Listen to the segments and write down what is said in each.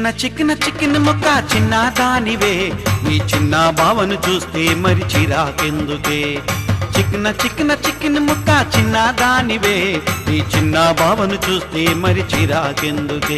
చిక్కిన చిక్కిన చిక్కిన ముక్క చిన్న దానివే నీ చిన్న బావను చూస్తే మరి చిరాకెందుకే చిక్కిన చిక్కిన చిక్కిన ముక్క చిన్న దానివే నీ చిన్న బావను చూస్తే మరి చిరాకెందుకే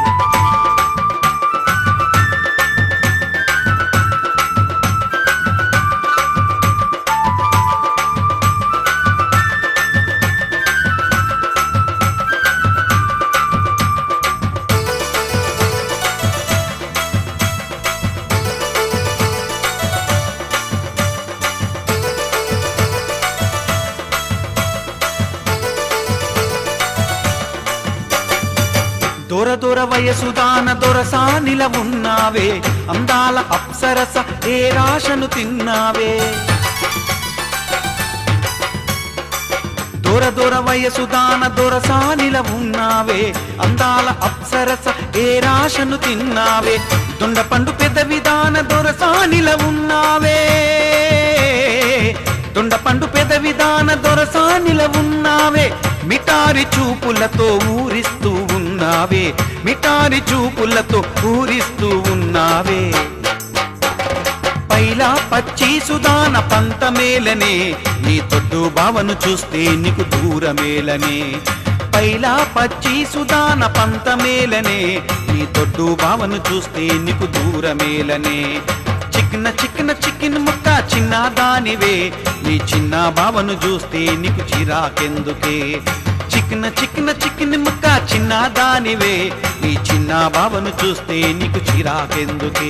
దొర దొర వయసు దాన దొరసానిల ఉన్నావే అందాల అప్సరస ఏ రాశను తిన్నావే దొర దొర వయసు దాన దొరసానిల ఉన్నావే అందాల అప్సరస ఏ రాశను తిన్నావే దొండ పండు పెద్ద విధాన దొరసానిల ఉన్నావే దొండ పండు పెద్ద విధాన దొరసానిల ఉన్నావే మిటారి చూపులతో ఊరిస్తూ ఉన్నావే మిటారి చూపులతో ఊరిస్తూ ఉన్నావే పైలా పచ్చి సుదాన పంతమేలనే నీ తొడ్డు బావను చూస్తే నీకు దూరమేలనే పైలా పచ్చి సుదాన పంతమేలనే నీ తొడ్డు బావను చూస్తే నీకు దూరమేలనే చిక్కిన చిక్కిన చిక్కిన ముక్క చిన్న దానివే నీ చిన్న బావను చూస్తే నీకు చిరాకెందుకే చిక్కిన చిక్కిన చిక్కిన ముక్క చిన్న దానివే నీ చిన్న బావను చూస్తే నీకు చిరాకెందుకే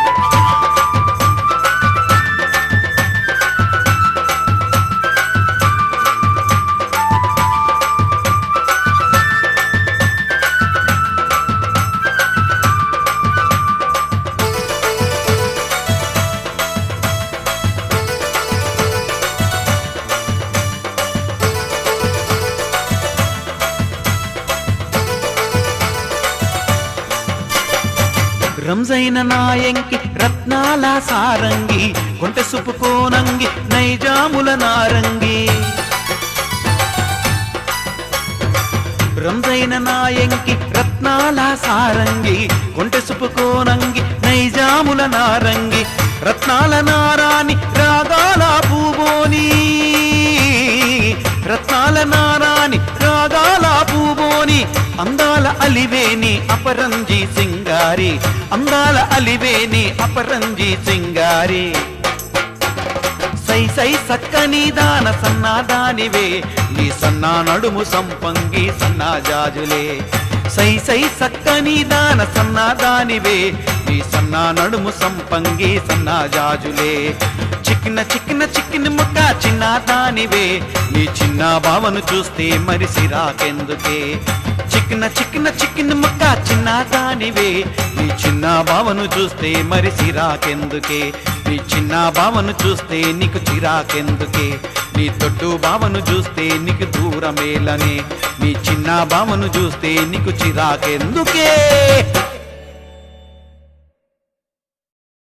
రంజైన నాయంకి రత్నాల సారంగి కొంట సుపుకోనంగి నైజాముల నారంగి రంజైన నాయంకి రత్నాల సారంగి కొంట సుపుకోనంగి నైజాముల నారంగి రత్నాల నారాని రాగాల పూబోని రత్నాల నారాని రాగాల పూబోని అందాల అలివేని అపరంజి సింగారి అందాల అలివేని అపరంజి సింగారి సై సై సక్కని దాన సన్నాదానివే నీ సన్నా నడుము సంపంగి సన్నా జాజులే సై సై సక్కని దాన సన్నాదానివే నీ సన్నా నడుము సంపంగి సన్నా జాజులే చిక్కిన చిక్కిన చిక్కిన ముక్క చిన్న దానివే నీ చిన్న బావను చూస్తే మరి సిరాకెందుకే చిక్కిన చిక్కిన చిక్కిన ముక్క చిన్న దానివే నీ చిన్న బావను చూస్తే మరి సిరాకెందుకే నీ చిన్న బావను చూస్తే నీకు చిరాకెందుకే నీ తొట్టు బావను చూస్తే నీకు దూరమేలనే నీ చిన్న బావను చూస్తే నీకు చిరాకెందుకే